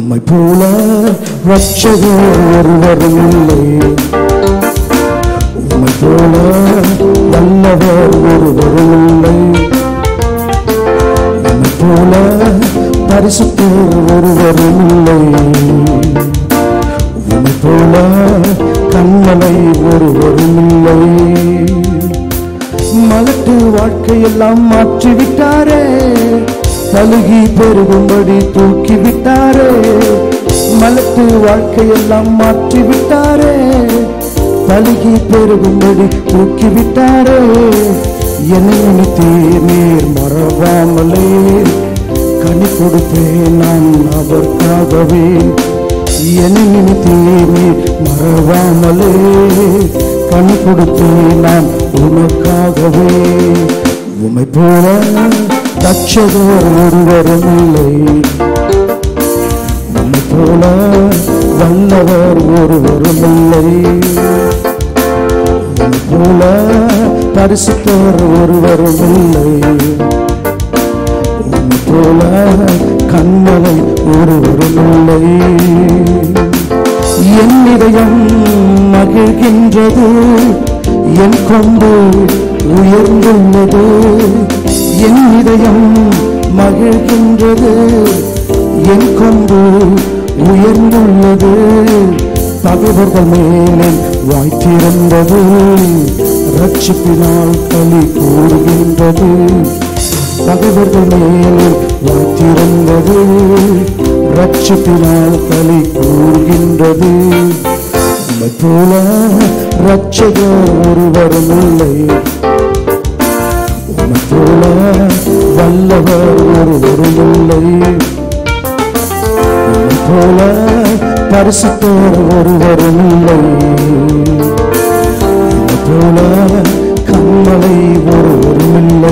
உம்மை போல ரட்சகர் ஒருவரும் இல்லை உம்மை போல நல்லவர் ஒருவரும் இல்லை உம்மை போல பரிசுத்தர் ஒருவரும் இல்லை உம்மை போல கண்மலை ஒருவரும் இல்லை மலட்டு வாழ்க்கையெல்லாம் மாற்றி விட்டாரே தழுகி பெருகும்படி தூக்கி விட்டாரே மலட்டு வாழ்க்கையெல்லாம் மாற்றி விட்டாரே தழுகி பெருகும்படி தூக்கி விட்டாரே என்னை நினைத்தே நீர் மறவாமலே கனி கொடுப்பேன் நான் அவர்க்காகவே என்னை நினைத்தே நீர் மறவாமலே கனி கொடுப்பேன் நான் உனக்காகவே உமை போல ரட்சகர் ஒருவரும் இல்லை உம்மை போல வல்லவர் ஒருவரும் இல்லை உம்மை போல பரிசுத்தர் ஒருவரும் இல்லை உம்மை போல கண்மலை ஒருவரும் இல்லை என் இதயம் மகிழ்கின்றது என் கொண்டு உயர்ந்துள்ளது என் இதயம் மகிழ்கின்றது என் கொண்டு உயர்ந்துள்ளது பகைவர்கள் மேலே வாய்த்திருந்தது ரட்சிப்பினால் களி கூறுகின்றது பகைவர்கள் மேலே வாய்த்திருந்தது ரட்சிப்பினால் களி கூறுகின்றது உம்மை போல ரட்சகர் ஒருவரும் இல்லை உம்மை போல வல்லவர் ஒருவரும் இல்லை உம்மை போல பரிசுத்தர் ஒருவரும் இல்லை உம்மை போல கண்மலை ஒருவரும் இல்லை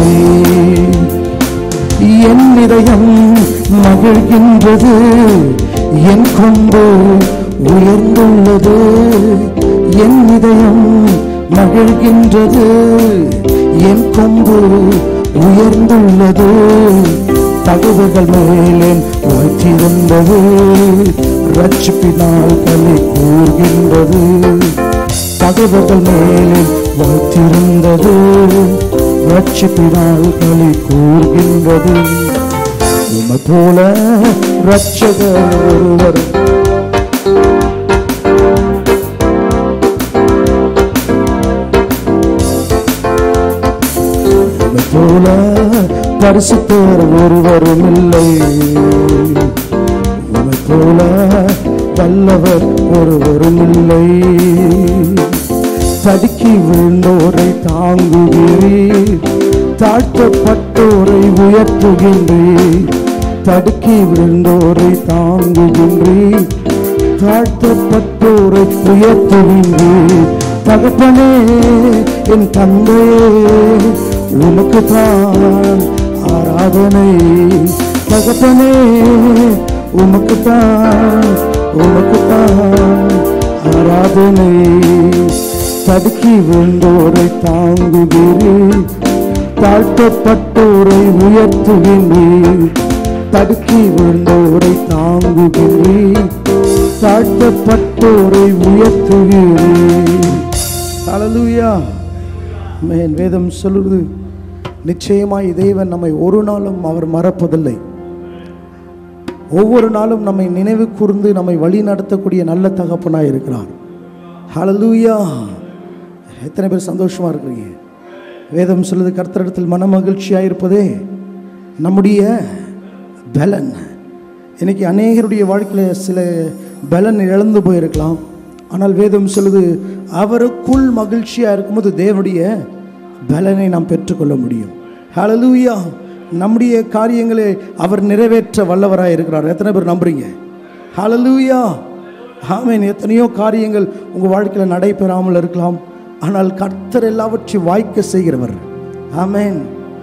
என் இதயம் மகிழ்கின்றது என் கொண்டு உயர்ந்துள்ளது என் இதயம் மகிழ்கின்றது என் கொம்பு உயர்ந்துள்ளது தகவல்கள் மேலே வாய்த்திருந்தது ரட்சிப்பினால் களி கூறுகின்றது தகவல்கள் மேலே வாய்த்திருந்தது ரட்சிப்பினால் களி கூறுகின்றது உமை போல ரட்சகர் ஒருவர் உம்மை போல பரிசுத்தர் ஒருவரும் இல்லை உம்மை போல வல்லவர் ஒருவரும் இல்லை தடுக்கி விழுந்தோரை தாங்குகிறீர் தாழ்த்தப்பட்டோரை உயர்த்துகின்றீர் தடுக்கி விழுந்தோரை தாங்குகின்றீர் தாழ்த்தப்பட்டோரை உயர்த்துகின்றீர் தகப்பனே என் தந்தையே உனக்கு தான் ஆராதனை தகப்பனே உமக்கு தான் உமக்கு தான் ஆராதனை தடுக்கி விழுந்தோரை தாங்குகிறீர் தாழ்த்தப்பட்டோரை உயர்த்துகின்றீர் தடுக்கி விழுந்தோரை தாங்குகிறீர் தாழ்த்தப்பட்டோரை உயர்த்துகிறீர் ஹalleluya மேன் வேதம் சொல்லுது நிச்சயமாய் தேவன் நம்மை ஒரு நாளும் அவர் மறப்பதில்லை ஒவ்வொரு நாளும் நம்மை நினைவு கூர்ந்து நம்மை வழி நடத்தக்கூடிய நல்ல தகப்பனாய் இருக்கிறார் ஹalleluya எத்தனை பேர் சந்தோஷமா இருக்கிறீங்க வேதம் சொல்லுது கர்த்தரிடத்தில் மன மகிழ்ச்சியாக இருப்பதே நம்முடைய பலன் இன்னைக்கு அநேகருடைய வாழ்க்கையில் சில பலன் இழந்து போயிருக்கலாம் ஆனால் வேதம் சொல்லுது அவருக்குள் மகிழ்ச்சியாக இருக்கும்போது தேவனுடைய பலனை நாம் பெற்றுக்கொள்ள முடியும் ஹalleluya நம்முடைய காரியங்களை அவர் நிறைவேற்ற வல்லவராக இருக்கிறார் எத்தனை பேர் நம்புறீங்க ஹalleluya ஆமென் எத்தனையோ காரியங்கள் உங்கள் வாழ்க்கையில் நடைபெறாமல் இருக்கலாம் ஆனால் கர்த்தர் எல்லாவற்றையும் வாய்க்க செய்கிறவர் ஆமென்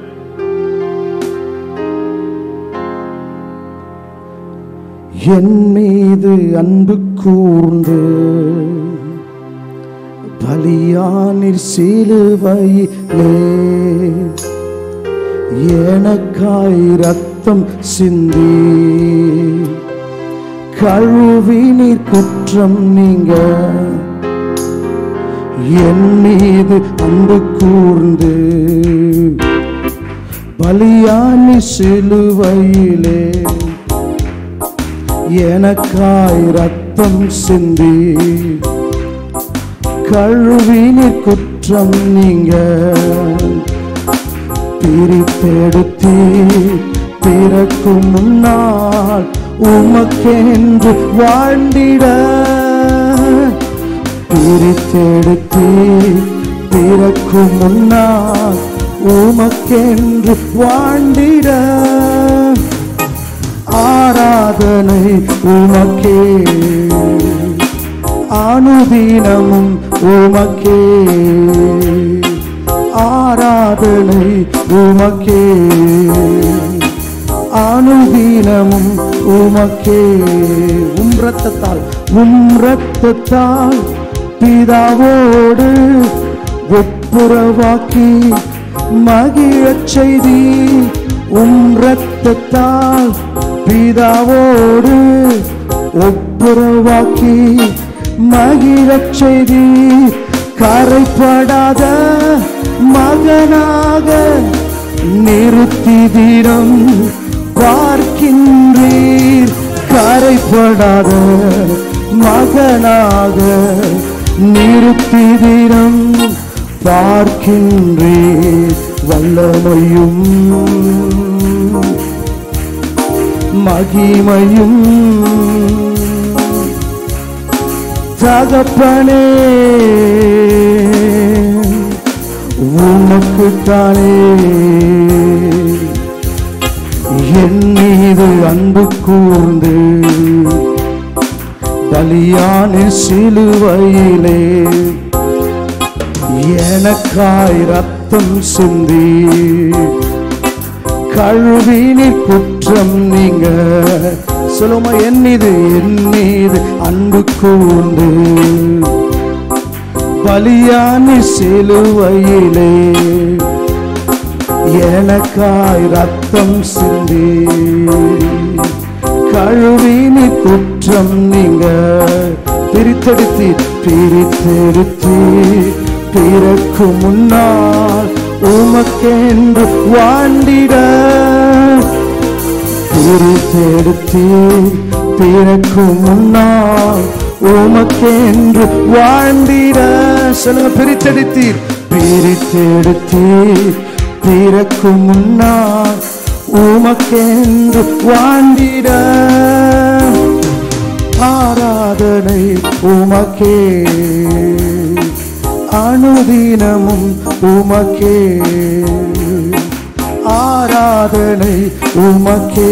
என் மீது அன்பு கூர்ந்து பலியானிற் சிலுவையிலே எனக்காய் ரத்தம் சிந்தி கழுவி நீர் குற்றம் நீங்க என் மீது அன்பு கூர்ந்து பலியானி சிலுவையிலே எனக்காய் ரத்தம் சிந்தி கழுவினி குற்றம் நீங்க பிரித்தெடுத்தி பிறக்கும் முன்னால் உமக்கென்று வாழ்ந்திட பிரித்தெடுத்தி பிறக்கும் முன்னால் உமக்கென்று வாழ்ந்திட ஆராதனை உமக்கே அனுதினமும் உமக்கே ஆராதனை உமக்கே அனுதினமும் உமக்கே உம் ரத்தத்தால் உம் ரத்தத்தால் பிதாவோடு ஒப்புரவாக்கி மகிழச் செய்தி உம் ரத்தத்தால் பிதாவோடு ஒப்புரவாக்கி மகிழச் செய்தி கரைப்படாத மகனாக நிறுத்தி தினம் பார்க்கின்றீர் கரைப்படாத மகனாக நிறுத்தி தினம் பார்க்கின்றீர் வல்லமையும் மகிமையும் தகப்பனே உனக்குத்தானே என் மீது அன்பு கூர்ந்து பலியான சிலுவையிலே எனக்காய் ரத்தம் சிந்தி கழுவினி குற்றம் நீங்க சொல்லுமா என் மீது என் மீது அன்பு கூர்ந்து பலியானி சிலுவையிலே எனக்காய் ரத்தம் சிந்தி கழுவினி குற்றம் நீங்க பிரித்தெடுத்தி பிரித்தெடுத்தி பிறக்கும் முன்னால் உமக்கென்று வாண்டிட பிரித்தெடுத்தி பிறக்கும் முன்னால் உமக்கென்று வாழ்ந்திட சொல்லுங்க பிரித்தெடுத்தீர் பிரித்தெடுத்தீர் பிறக்கும் முன்னால் உமக்கென்று வாழ்ந்திட ஆராதனை உமக்கே அனுதினமும் உமக்கே ஆராதனை உமக்கே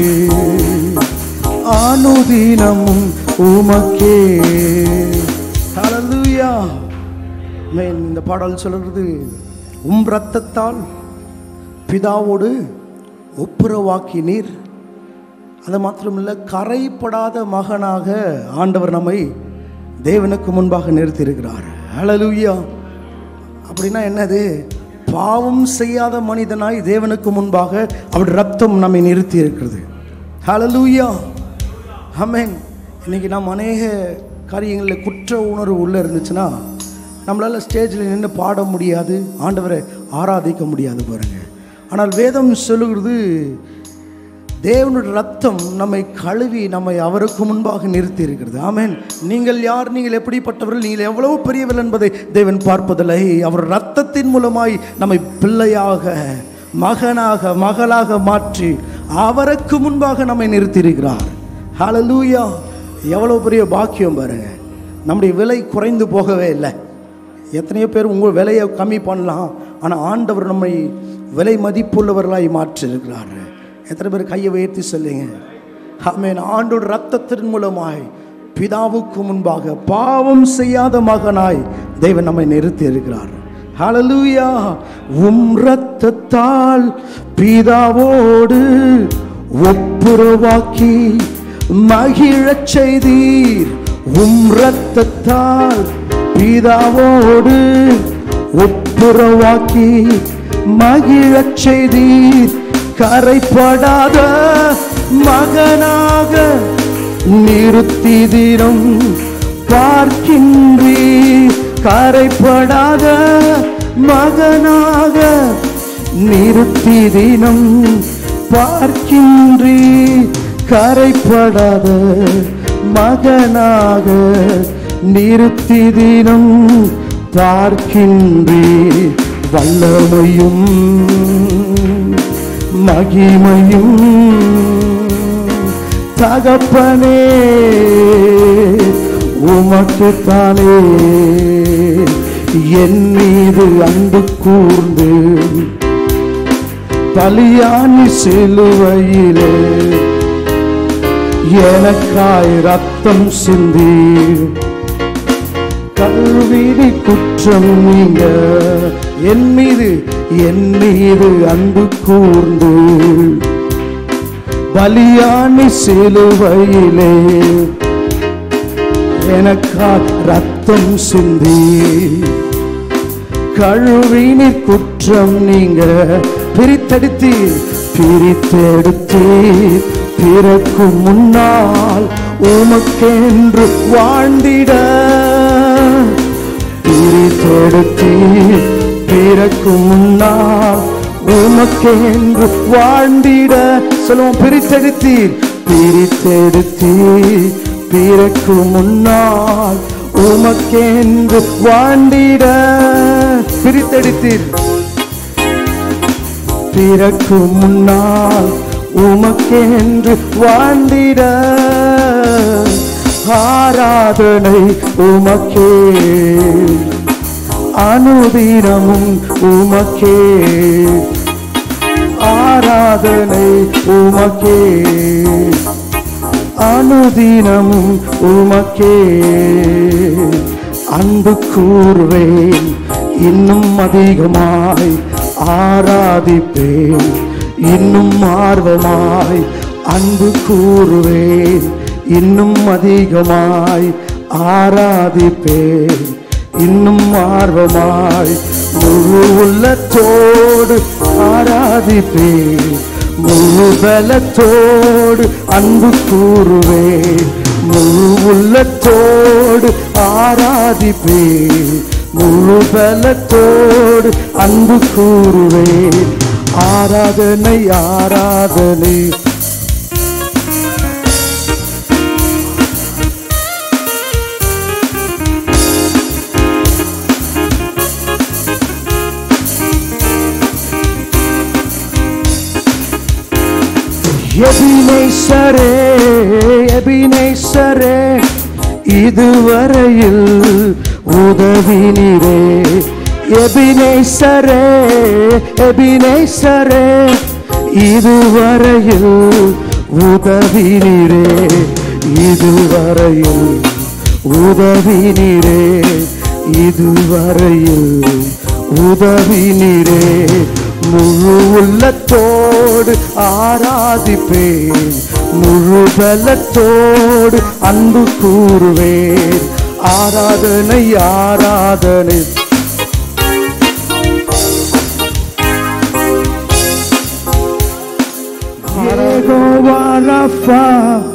அனுதினமும் உமக்கே ஹalleluya மேன் இந்த பாடல் சொல்றது உம் ரத்தத்தால் பிதாவோடு ஒப்புரவாக்கினீர் அது மாத்திரமில்ல கரைப்படாத மகனாக ஆண்டவர் நம்மை தேவனுக்கு முன்பாக நிறுத்தியிருக்கிறார் ஹalleluya அப்படின்னா என்னது பாவம் செய்யாத மனிதனாய் தேவனுக்கு முன்பாக அவருடைய ரத்தம் நம்மை நிறுத்தி இருக்கிறது ஹalleluya ஆமென் இன்னைக்கு நாம் அநேக காரியங்களில் குற்ற உணர்வு உள்ளே இருந்துச்சுன்னா நம்மளால் ஸ்டேஜில் நின்று பாட முடியாது ஆண்டவரை ஆராதிக்க முடியாது பாருங்க ஆனால் வேதம் சொல்லுகிறது தேவனுடைய ரத்தம் நம்மை கழுவி நம்மை அவருக்கு முன்பாக நிறுத்தி இருக்கிறது ஆமென் நீங்கள் யார் நீங்கள் எப்படிப்பட்டவர்கள் நீங்கள் எவ்வளவு பெரியவர்கள் என்பதை தேவன் பார்ப்பதில்லை அவர் ரத்தத்தின் மூலமாய் நம்மை பிள்ளையாக மகனாக மகளாக மாற்றி அவருக்கு முன்பாக நம்மை நிறுத்தியிருக்கிறார் ஹalleluya எவ்வளோ பெரிய பாக்கியம் பாருங்க நம்முடைய விலை குறைந்து போகவே இல்லை எத்தனையோ பேர் உங்கள் விலையை கம்மி பண்ணலாம் ஆனால் ஆண்டவர் நம்மை விலை மதிப்புள்ளவர்களாய் மாற்றிருக்கிறார் எத்தனை பேர் கையை உயர்த்தி சொல்லுங்க ஆமென் ஆண்டோட ரத்தத்தின் மூலமாய் பிதாவுக்கு முன்பாக பாவம் செய்யாத மகனாய் தேவன் நம்மை நிறுத்தி இருக்கிறார் ஹalleluya உம் ரத்தத்தால் பிதாவோடு ஒப்புரவாக்கி மகிழச் செய்தீர் உம் ரத்தத்தால் பிதாவோடு ஒப்புரவாக்கி மகிழச் செய்தீர் கரைப்படாத மகனாக நிறுத்தி தினம் பார்க்கின்றி கரைப்படாத மகனாக நிறுத்தி தினம் பார்க்கின்றி கரைப்படாத மகனாக நிறுத்தி தினம் பார்க்கின்றி வல்லமையும் மகிமையும் தகப்பனே உமக்குத்தானே என் மீது அன்பு கூர்ந்து பலியானி சிலுவையிலே எனக்காய் ரத்தம் சிந்தி கல்விடி குற்றம் நீங்க என் மீது என் மீது அன்பு கூர்ந்து பலியானி சிலுவையிலே எனக்கா ரத்தம் சிந்தி கழுவினி குற்றம் நீங்க பிரித்தெடுத்தி பிரித்தெடுத்தி பிறக்கும் முன்னால் உமக்கென்று வாழ்ந்திட பிரித்தெடுத்தி பிறக்கும் முன்னால் உமக்கென்று வாழ்ந்திட சொல்லுவோம் பிரித்தெடுத்தீர் பிரித்தெடுத்தீர் பிறக்கும் முன்னால் உமக்கென்று வாழ்ந்திட பிரித்தெடுத்தீர் பிறக்கும் முன்னால் உமக்கென்று வாழ்ந்திட ஆராதனை உமக்கே அனுதினமும் உமக்கே ஆராதனை உமக்கே அனுதினமும் உமக்கே அன்பு கூறுவேன் இன்னும் அதிகமாய் ஆராதிப்பேன் இன்னும் ஆர்வமாய் அன்பு கூறுவேன் இன்னும் அதிகமாய் ஆராதிப்பேன் இன்னும் ஆர்வமாய் முழு உள்ளத்தோடு ஆராதிப்பேன் முழு பலத்தோடு அன்பு கூறுவேன் முழு உள்ளத்தோடு ஆராதிப்பேன் முழு பலத்தோடு அன்பு கூறுவேன் ஆராதனை ஆராதனை எபினேசரே எபினேசரே இதுவரையில் உதவினீரே எபினேசரே எபினேசரே இதுவரையில் உதவினீரே இதுவரையில் உதவினீரே இதுவரையில் உதவினீரே முழு உள்ளத்தோடு ஆராதிப்பேன் முழு பலத்தோடு அன்பு கூறுவேன் ஆராதனை ஆராதனை ஏகோவா ரஃபா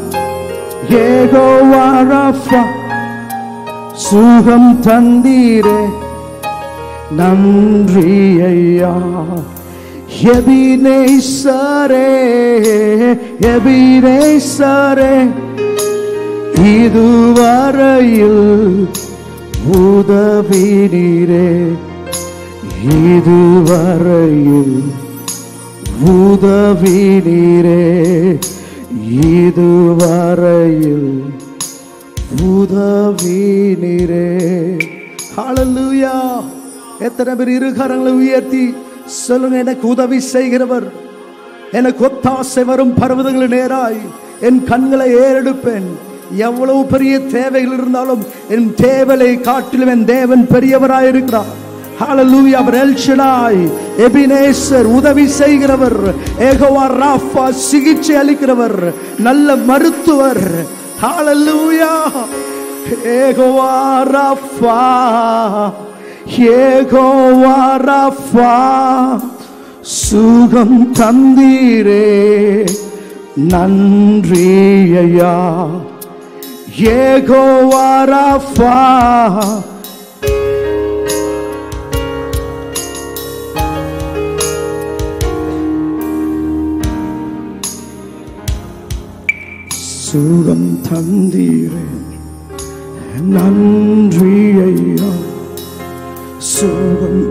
ஏகோவா ரஃபா சுகம் தந்தீரே நன்றி ஐயா எபினேசரே எபினேசரே இதுவரையில் உதவினீரே இதுவரையில் உதவினீரே இதுவரையில் உதவினீரே ஹalleluya எத்தனை பேர் இரு கரங்களை உயர்த்தி சொல்லுங்க எனக்கு உதவி செய்கிறவர் எனக்கு ஒத்தாசை வரும் பர்வதங்கள் நேராய் என் கண்களை ஏறெடுப்பேன் எவ்வளவு பெரிய தேவைகள் இருந்தாலும் என் தேவலை காட்டிலும் என் தேவன் பெரியவராய் இருக்கிறார் ஹalleluya அவர் எல் ஷடாய் எபினேசர் உதவி செய்கிறவர் ஏகோவா ராஃபா சிகிச்சை அளிக்கிறவர் நல்ல மருத்துவர் ஹalleluya ஏகோவா ராஃபா ஏகோவா ராஃபா சுகம் தந்தீரே நன்றி ஐயா ஏகோவாராஃபா சுகம் தந்தீரே நன்றி ஐயா சுகம்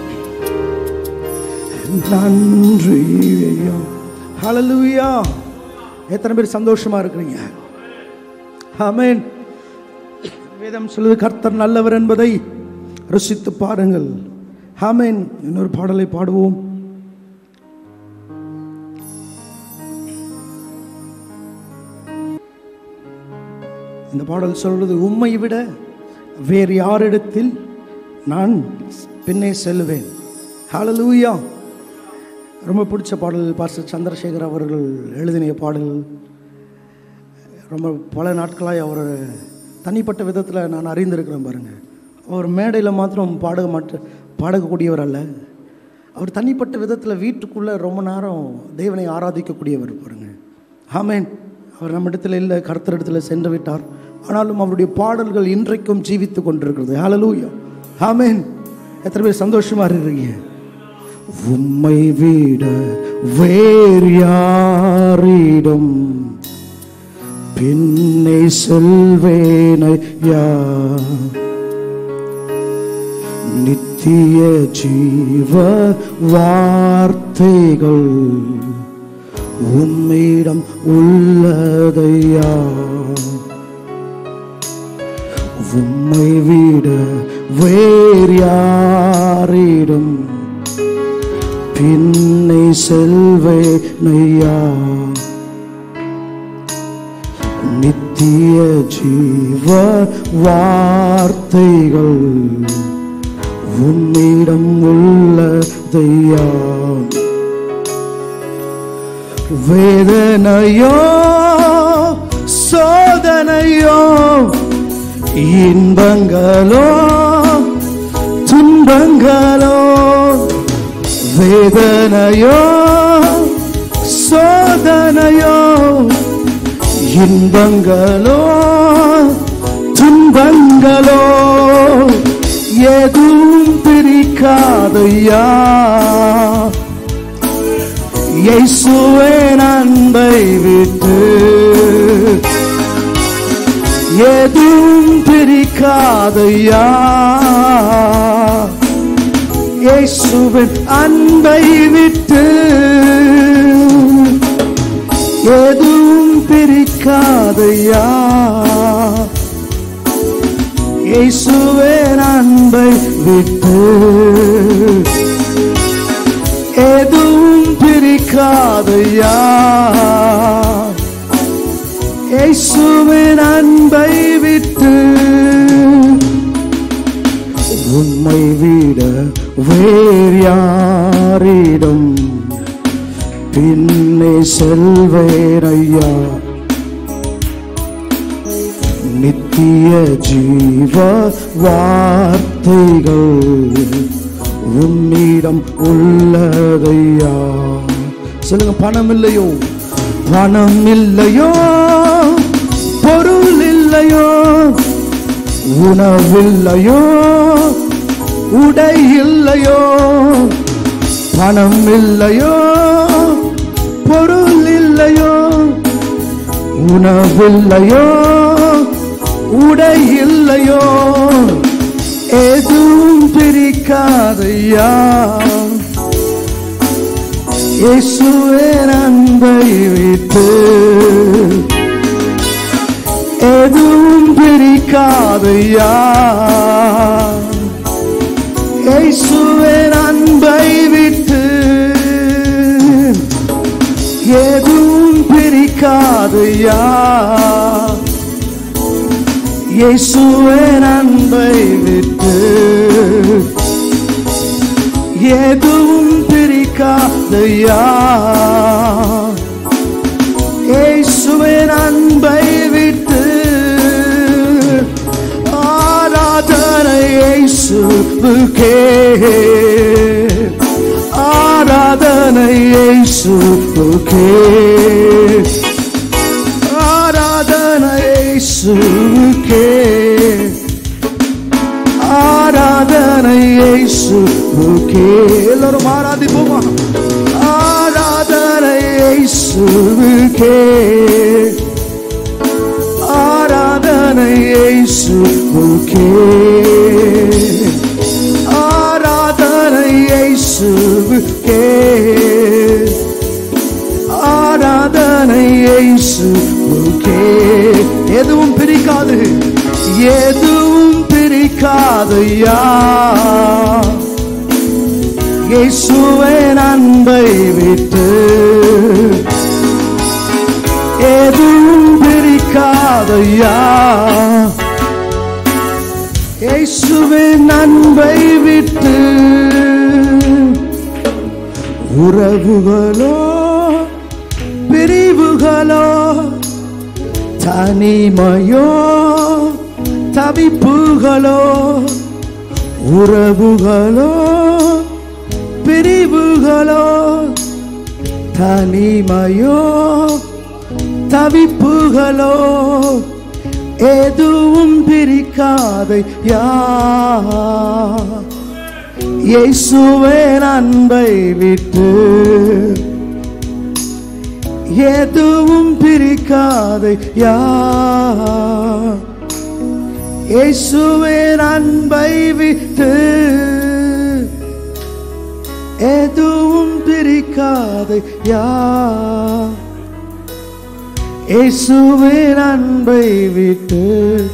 நன்றி ஐயா ஹalleluya எத்தனை பேர் சந்தோஷமா இருக்கிறீங்க ஆமென் வேதம் சொல்லுது கர்த்தர் நல்லவர் என்பதை ருசித்து பாருங்கள் ஆமென் இன்னொரு பாடலை பாடுவோம் இந்த பாடல் சொல்றது உம்மை விட வேறு யாரிடத்தில் நான் பின்னே செல்லுவேன் ஹalleluya ரொம்ப பிடிச்ச பாடல் பாஸ்டர் சந்திரசேகர் அவர்கள் எழுதின பாடல் ரொம்ப பல நாட்களாய் அவர் தனிப்பட்ட விதத்தில் நான் அறிந்திருக்கிறேன் பாருங்கள் அவர் மேடையில் மாத்திரம் பாடக மாட்ட பாடக்கூடியவர் அல்ல அவர் தனிப்பட்ட விதத்தில் வீட்டுக்குள்ளே ரொம்ப நேரம் தேவனை ஆராதிக்கக்கூடியவர் பாருங்க ஆமேன் அவர் நம்ம இடத்துல இல்லை கருத்தர் இடத்துல சென்று விட்டார் ஆனாலும் அவருடைய பாடல்கள் இன்றைக்கும் ஜீவித்து கொண்டிருக்கிறது ஹalleluya ஆமேன் எத்தனை பேர் சந்தோஷமா இருக்கிறீங்க உம்மை விட வேறு யாரிடம் பின்னை செல்வேனையா நித்திய ஜீவ வார்த்தைகள் உம்மிடம் உள்ளதையா உம்மை விட வேறு யாரிடம் பின்னை செல்வேனையா நித்திய ஜீவ வார்த்தைகள் உன்னிடம் உள்ளதையா வேதனையோ சோதனையோ இன்பங்களோ துன்பங்களோ வேதனையோ சோதனையோ இன்பங்களோ துன்பங்களோ எதுவும் பிரிக்காதையா இயேசுவே அன்பை விட்டு எதுவும் பிரிக்காதையா இயேசுவின் அன்பை விட்டு எதுவும் பிரிக்காதையா இயேசுவே அன்பை விட்டு எதுவும் பிரிக்காதையா இயேசுவின் அன்பை விட்டு உம்மை விட வேறு யாரிடம் பின்னே செல்வேரையா நித்திய ஜீவ வார்த்தைகள் உன்னிடம் உள்ளதையா சொல்லுங்க பணம் இல்லையோ பணம் இல்லையோ பொருள் இல்லையோ உணவில்லையோ உடை இல்லையோ பணம் இல்லையோ பொருள் இல்லையோ உணவில்லையோ உடை இல்லையோ எதுவும் பிரிக்காதையா இயேசுவே அன்பை விட்டு எதுவும் பிரிக்காதையா இயேசுவே அன்பை விட்டு எதுவும் பிரிக்காதையா இயேசுவே அன்பை விட்டு எதுவும் பிரிக்காதையா இயேசுவே அன்பை விட்டு ஆராதனை இயேசுவுக்கே ஆராதனை இயேசுவுக்கே ஆராதனை இயேசு இயேசுவுக்கே ஆராதனை இயேசுவுக்கே எல்லாரும் ஆராதிப்போமா ஆராதனை இயேசுவுக்கே ஆராதனை இயேசுவுக்கே ஆராதனை இயேசுவுக்கே ஆராதனை இயேசுவுக்கே எதுவும் பிரிக்காது எதுவும் பிரிக்காதையா இயேசுவே அன்பை விட்டு எதுவும் பிரிக்காதையா இயேசுவே அன்பை விட்டு உறவுகளோ பிரிவுகளோ தனிமையோ தவிப்புகளோ உறவுகளோ பிரிவுகளோ தனிமையோ தவிப்புகளோ எதுவும் பிரிக்காதை யா இயேசுவே அன்பை விட்டு எதுவும் பிரிக்காதை யா இயேசுவே அன்பை விட்டு எதுவும் பிரிக்காதை யா இயேசுவே அன்பை விட்டு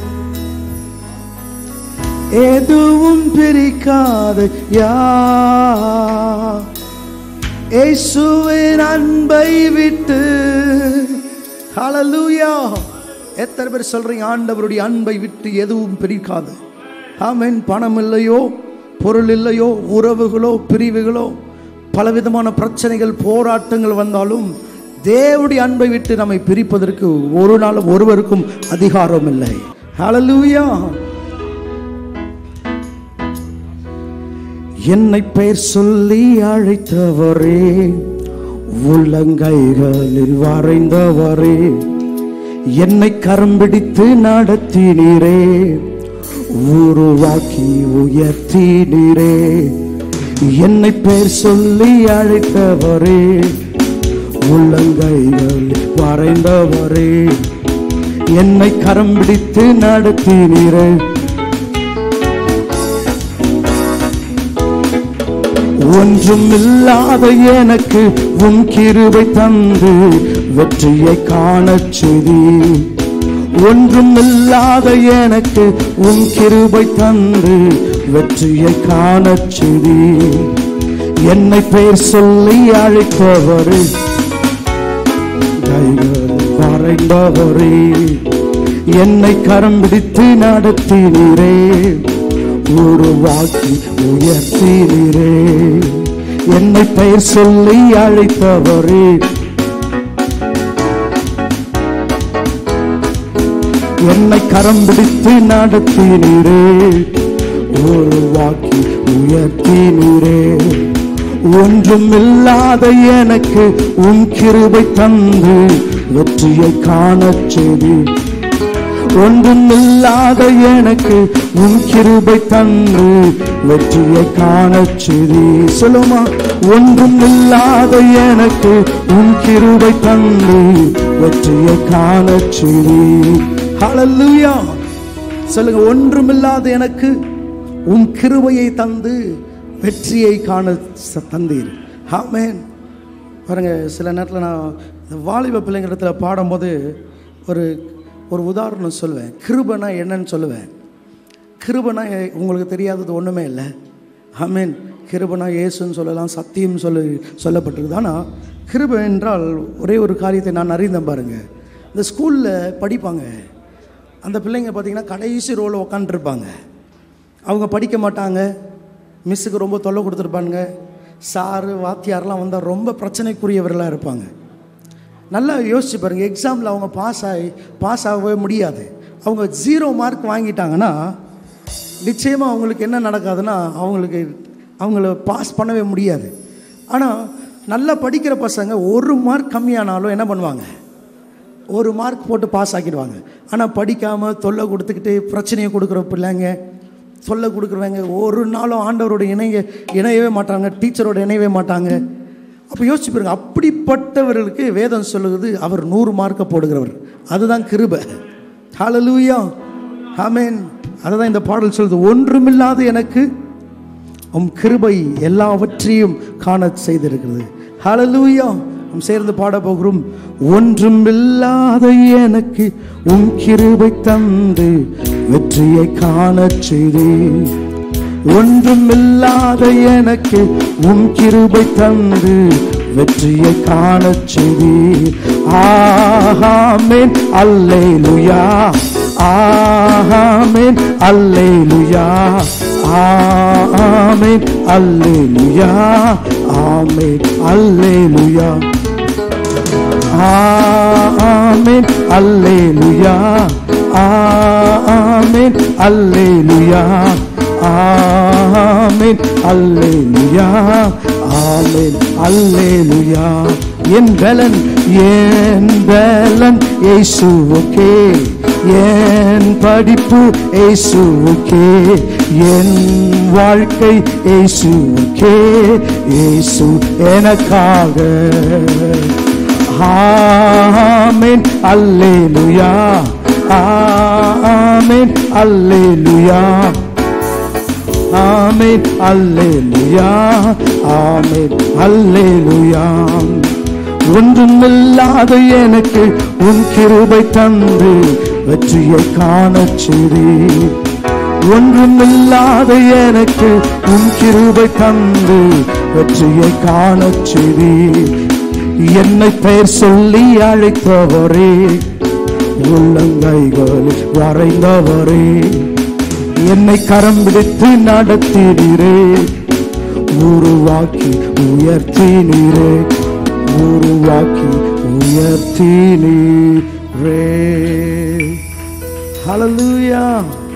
எதுவும் பிரிக்காது யா இயேசுவின் அன்பை விட்டு ஹalleluya எத்தனை பேர் சொல்றீங்க ஆண்டவருடைய அன்பை விட்டு எதுவும் பிரிக்காது ஆமென் பணம் இல்லையோ பொருள் இல்லையோ உறவுகளோ பிரிவுகளோ பலவிதமான பிரச்சனைகள் போராட்டங்கள் வந்தாலும் தேவனுடைய அன்பை விட்டு நம்மை பிரிப்பதற்கு ஒரு நாளும் ஒருவருக்கும் அதிகாரம் இல்லை ஹalleluya என்னை பெயர் சொல்லி அழைத்தவரே உள்ளங்கைகளில் வரைந்தவரே என்னை கரம் பிடித்து நடத்தினீரே உருவாக்கி உயர்த்தினீரே என்னை பெயர் சொல்லி அழைத்தவரே உள்ளங்கைகளில் வரைந்தவரே என்னை கரம் பிடித்து நடத்தினீரே ஒன்றும் இல்லாத எனக்கு உன் கிருபை தந்து வெற்றியை காணச் செய்தி ஒன்றும் இல்லாத எனக்கு உன் கிருபை தந்து வெற்றியை காணச் செய்தி என்னை பெயர் சொல்லி அழைத்தவரே கைகள் வரைந்தவரே என்னை கரம் பிடித்து நடத்தினீரே உருவாக்கி உயர்த்தினீரே என்னை பெயர் சொல்லி அழைத்தவரே என்னை கரம் பிடித்து நடத்தினீரே உருவாக்கி உயர்த்தினீரே ஒன்றும் இல்லாத எனக்கு உன் கிருபை தந்து வெற்றியை காணச் செய்தீர் ஒன்றும் இல்லாத எனக்கு உன் கிருபை தந்து வெற்றியை காணச் செய்தி சொல்லுமா ஒன்றும் இல்லாத எனக்கு உன் கிருபை தந்து வெற்றியை காணச் செய்தி ஹalleluya சொல்லுங்க ஒன்றுமில்லாத எனக்கு உன் கிருபையை தந்து வெற்றியை காண ச- தந்தீர் ஆமென் பாருங்க சில நேரத்தில் நான் இந்த வாலிப பிள்ளைங்க இடத்துல பாடும்போது ஒரு ஒரு உதாரணம் சொல்லுவேன் கிருபனா என்னன்னு சொல்லுவேன் கிருபனா எ- உங்களுக்கு தெரியாதது ஒன்றுமே இல்லை ஆமீன் கிருபனா இயேசுன்னு சொல்லலாம் சத்தியம் சொல்லி சொல்லப்பட்டிருக்கு ஆனால் கிருபை என்றால் ஒரே ஒரு காரியத்தை நான் அறிந்தேன் பாருங்க இந்த ஸ்கூலில் படிப்பாங்க அந்த பிள்ளைங்க பார்த்தீங்கன்னா கடைசி ரோவில் உக்காந்துருப்பாங்க அவங்க படிக்க மாட்டாங்க மிஸ்ஸுக்கு ரொம்ப தொல்லை கொடுத்துருப்பானுங்க சாரு வாத்தியார்லாம் வந்தால் ரொம்ப பிரச்சனைக்குரியவர்களாக இருப்பாங்க நல்லா யோசிச்சு பாருங்க எக்ஸாமில் அவங்க பாஸ் ஆகி பாஸ் ஆகவே முடியாது அவங்க ஜீரோ மார்க் வாங்கிட்டாங்கன்னா நிச்சயமாக அவங்களுக்கு என்ன நடக்காதுன்னா அவங்களுக்கு அவங்கள பாஸ் பண்ணவே முடியாது ஆனால் நல்லா படிக்கிற பசங்க ஒரு மார்க் கம்மியானாலும் என்ன பண்ணுவாங்க ஒரு மார்க் போட்டு பாஸ் ஆக்கிடுவாங்க ஆனால் படிக்காமல் தொல்லை கொடுத்துக்கிட்டு பிரச்சனையை கொடுக்குற பிள்ளைங்க தொல்லை கொடுக்குறவங்க ஒரு நாளும் ஆண்டவரோட இணைய இணையவே மாட்டாங்க டீச்சரோட இணையவே மாட்டாங்க அப்போ யோசிச்சு பாருங்க அப்படிப்பட்டவர்களுக்கு வேதம் சொல்லுகிறது அவர் நூறு மார்க்கை போடுகிறவர் அதுதான் கிருபை ஹalleluya ஆமென் அதுதான் இந்த பாடல் சொல்லுது ஒன்றுமில்லாத எனக்கு உம் கிருபை எல்லாவற்றையும் காண செய்திருக்கிறது ஹalleluya நாம் சேர்ந்து பாட போகிறோம் ஒன்றுமில்லாத எனக்கு உம் கிருபை தந்து வெற்றியை காணச் செய்தீர் ஒன்றுமில்லாத எனக்கு உம் கிருபை தந்து வெற்றியை காணச் செய்தீர் ஆஹாமேன் அல்லேலுயா ஆஹாமேன் அல்லேலுயா ஆமென் அல்லேலுயா ஆமென் அல்லேலுயா ஆமென் அல்லேலுயா ஆமென் அல்லேலுயா ஆமென் அல்லேலுயா ஆமென் அல்லேலுயா என் பலன் என் பலன் இயேசுவுக்கே என் படிப்பு இயேசுவுக்கே என் வாழ்க்கை இயேசுவுக்கே இயேசு எனக்காக ஆமென் அல்லேலுயா ஆமென் அல்லேலுயா ஆமென் அல்லேலுயா ஆமென் அல்லேலுயா ஒன்றுமில்லாத எனக்கு உன் கிருபை தந்து வெற்றியை காணச் செய்தீர் ஒன்றுமில்லாத எனக்கு உன் கிருபை தந்து வெற்றியை காணச் செய்தீர் என்னை பெயர் சொல்லி அழைத்தவரே உள்ளங்கைகளில் வரைந்தவரே என்னை கரம் பிடித்து நடத்தினீரே உருவாக்கி உயர்த்தினீரே உருவாக்கி உயர்த்தினீரே ஹalleluya